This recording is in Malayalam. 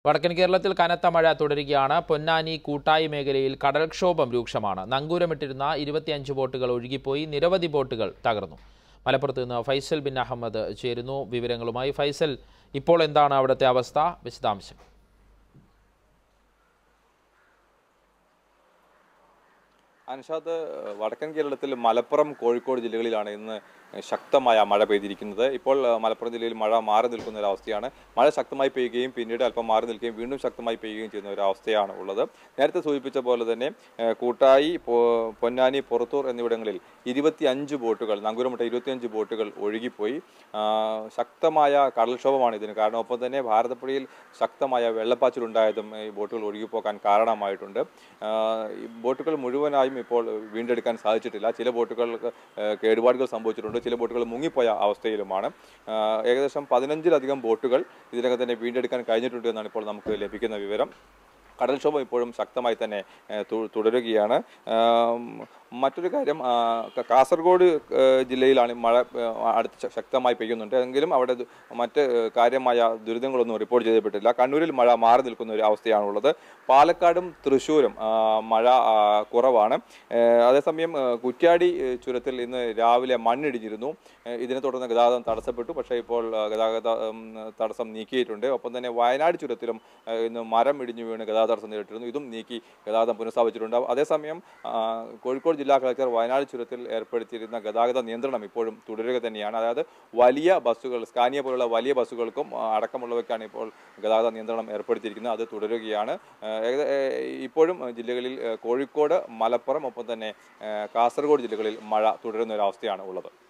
വടക്കൻ കേരളത്തിൽ കനത്ത മഴ തുടരുകയാണ് പൊന്നാനി കൂട്ടായി മേഖലയിൽ കടൽക്ഷോഭം രൂക്ഷമാണ് നങ്കൂരമിട്ടിരുന്ന ഇരുപത്തിയഞ്ച് ബോട്ടുകൾ ഒഴുകിപ്പോയി നിരവധി ബോട്ടുകൾ തകർന്നു മലപ്പുറത്ത് നിന്ന് ഫൈസൽ ബിൻ അഹമ്മദ് ചേരുന്നു വിവരങ്ങളുമായി ഫൈസൽ ഇപ്പോൾ എന്താണ് അവിടുത്തെ അവസ്ഥ വിശദാംശം അൻഷാദ് വടക്കൻ കേരളത്തിൽ മലപ്പുറം കോഴിക്കോട് ജില്ലകളിലാണ് ഇന്ന് ശക്തമായ മഴ പെയ്തിരിക്കുന്നത് ഇപ്പോൾ അഹ്, മലപ്പുറം ജില്ലയിൽ മഴ മാറി നിൽക്കുന്ന ഒരു അവസ്ഥയാണ് മഴ ശക്തമായി പെയ്യുകയും പിന്നീട് അല്പം മാറി നിൽക്കുകയും വീണ്ടും ശക്തമായി പെയ്യുകയും ചെയ്യുന്ന ഒരു അവസ്ഥയാണ് ഉള്ളത് നേരത്തെ സൂചിപ്പിച്ച പോലെ തന്നെ ഏഹ്, കൂട്ടായി പൊ- പൊന്നാനി പുറത്തൂർ എന്നിവിടങ്ങളിൽ ഇരുപത്തി അഞ്ച് ബോട്ടുകൾ നങ്കൂരമുട്ട ഇരുപത്തിയഞ്ച് ബോട്ടുകൾ ഒഴുകിപ്പോയി ആ, ശക്തമായ കടൽക്ഷോഭമാണ് ഇതിന് കാരണം ഒപ്പം തന്നെ ഭാരതപ്പുഴയിൽ ശക്തമായ വെള്ളപ്പാച്ചിലുണ്ടായതും ഈ ബോട്ടുകൾ ഒഴുകിപ്പോക്കാൻ കാരണമായിട്ടുണ്ട് ആ, ഈ ബോട്ടുകൾ മുഴുവനായും ഇപ്പോൾ വീണ്ടെടുക്കാൻ സാധിച്ചിട്ടില്ല ചില ബോട്ടുകൾക്ക് ഏഹ്, കേടുപാടുകൾ സംഭവിച്ചിട്ടുണ്ട് ചില ബോട്ടുകൾ മുങ്ങിപ്പോയ അവസ്ഥയിലുമാണ് ആ, ഏകദേശം പതിനഞ്ചിലധികം ബോട്ടുകൾ ഇതിനകം തന്നെ വീണ്ടെടുക്കാൻ കഴിഞ്ഞിട്ടുണ്ട് എന്നാണ് ഇപ്പോൾ നമുക്ക് ലഭിക്കുന്ന വിവരം കടൽക്ഷോഭം ഇപ്പോഴും ശക്തമായി തന്നെ ഏഹ്, തു- തുടരുകയാണ് ആം, മറ്റൊരു കാര്യം ആ, ക- കാസർഗോഡ് ഏഹ്, ജില്ലയിലാണ് ഈ മഴ ഏഹ്, അടുത്ത് ശ- ശക്തമായി പെയ്യുന്നുണ്ട് എങ്കിലും അവിടെ ദു- മറ്റ് ഏഹ്, കാര്യമായ ദുരിതങ്ങളൊന്നും റിപ്പോർട്ട് ചെയ്യപ്പെട്ടില്ല കണ്ണൂരിൽ മഴ മാറി നിൽക്കുന്ന ഒരു അവസ്ഥയാണുള്ളത് പാലക്കാടും തൃശ്ശൂരും ആ, മഴ ആ, കുറവാണ് ഏഹ്, അതേസമയം ഏഹ്, കുറ്റ്യാടി ഏഹ്, ചുരത്തിൽ ഇന്ന് രാവിലെ മണ്ണിടിഞ്ഞിരുന്നു ഏഹ്, ഇതിനെ തുടർന്ന് ഗതാഗതം തടസ്സപ്പെട്ടു പക്ഷേ ഇപ്പോൾ ആ, ഗതാഗത ഉം, തടസ്സം നീക്കിയിട്ടുണ്ട് ഒപ്പം തന്നെ വയനാട് ചുരത്തിലും ഏഹ്, ഇന്ന് മരം ഇടിഞ്ഞു വീണ് ഗതാഗത തടസ്സം നേരിട്ടിരുന്നു ഇതും നീക്കി ഗതാഗതം പുനഃസ്ഥാപിച്ചിട്ടുണ്ട് അതേസമയം ആ, കോഴിക്കോട് ജില്ലാ കളക്ടർ വയനാട് ചുരത്തിൽ ഏർപ്പെടുത്തിയിരുന്ന ഗതാഗത നിയന്ത്രണം ഇപ്പോഴും തുടരുക തന്നെയാണ് അതായത് വലിയ ബസ്സുകൾ സ്കാനിയ പോലുള്ള വലിയ ബസ്സുകൾക്കും ആ, അടക്കമുള്ളവയ്ക്കാണ് ഇപ്പോൾ ഗതാഗത നിയന്ത്രണം ഏർപ്പെടുത്തിയിരിക്കുന്നത് അത് തുടരുകയാണ് ഏഹ്, ഏകദേ- ഏഹ്, ഇപ്പോഴും ജില്ലകളിൽ ഏഹ്, കോഴിക്കോട് മലപ്പുറം ഒപ്പം തന്നെ ഏഹ്, കാസർഗോഡ് ജില്ലകളിൽ മഴ തുടരുന്ന ഒരു അവസ്ഥയാണ് ഉള്ളത്